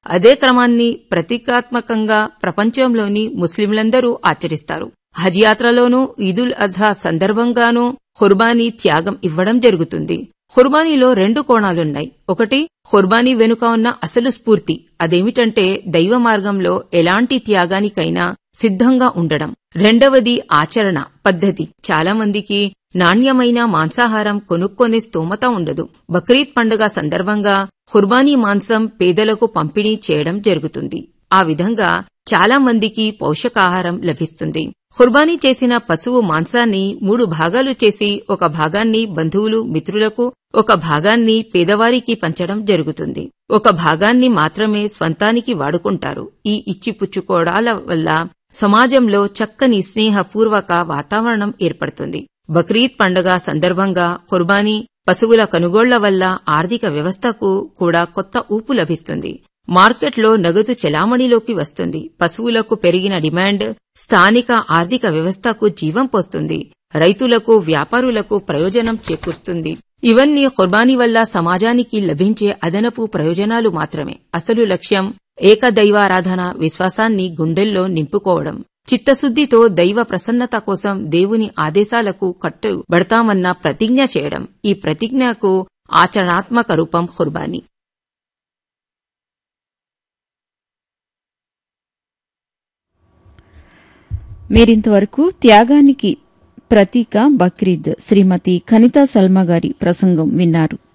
అదే క్రమాన్ని ప్రతీకాత్మకంగా ప్రపంచంలోని ముస్లింలందరూ ఆచరిస్తారు హజ్ యాత్రలోనూ ఈదుల్ అజహా సందర్భంగానూ ఖుర్బానీ త్యాగం ఇవ్వడం జరుగుతుంది ఖుర్బానీలో రెండు కోణాలున్నాయి ఒకటి ఖుర్బానీ వెనుక ఉన్న అసలు స్ఫూర్తి అదేమిటంటే దైవ మార్గంలో ఎలాంటి త్యాగానికైనా సిద్ధంగా ఉండడం రెండవది ఆచరణ పద్ధతి చాలా మందికి నాణ్యమైన మాంసాహారం కొనుక్కొనే స్తోమత ఉండదు బక్రీద్ పండుగ సందర్భంగా ఖుర్బానీ మాంసం పేదలకు పంపిణీ చేయడం జరుగుతుంది ఆ విధంగా చాలా మందికి పౌషకాహారం లభిస్తుంది ఖుర్బానీ చేసిన పశువు మాంసాన్ని మూడు భాగాలు చేసి ఒక భాగాన్ని బంధువులు మిత్రులకు ఒక భాగాన్ని పేదవారికి పంచడం జరుగుతుంది ఒక భాగాన్ని మాత్రమే స్వంతానికి వాడుకుంటారు ఈ ఇచ్చిపుచ్చుకోవడాల వల్ల సమాజంలో చక్కని స్నేహపూర్వక వాతావరణం ఏర్పడుతుంది బక్రీద్ పండుగ సందర్భంగా ఖుర్బానీ పశువుల కొనుగోళ్ల వల్ల ఆర్థిక వ్యవస్థకు కూడా కొత్త ఊపు లభిస్తుంది మార్కెట్లో నగదు చెలామణిలోకి వస్తుంది పశువులకు పెరిగిన డిమాండ్ స్థానిక ఆర్థిక వ్యవస్థకు జీవం పోస్తుంది రైతులకు వ్యాపారులకు ప్రయోజనం చేకూరుతుంది ఇవన్నీ ఖుర్బానీ వల్ల సమాజానికి లభించే అదనపు ప్రయోజనాలు మాత్రమే అసలు లక్ష్యం ఏకదైవారాధన విశ్వాసాన్ని గుండెల్లో నింపుకోవడం చిత్తశుద్దితో దైవ ప్రసన్నత కోసం దేవుని ఆదేశాలకు కట్టుబడతామన్న ప్రతిజ్ఞ చేయడం ఈ ప్రతిజ్ఞకు ఆచరణాత్మక రూపం ఖుర్బానీ మీరింతవరకు త్యాగానికి ప్రతీక బక్రీద్ శ్రీమతి కనితా సల్మా గారి ప్రసంగం విన్నారు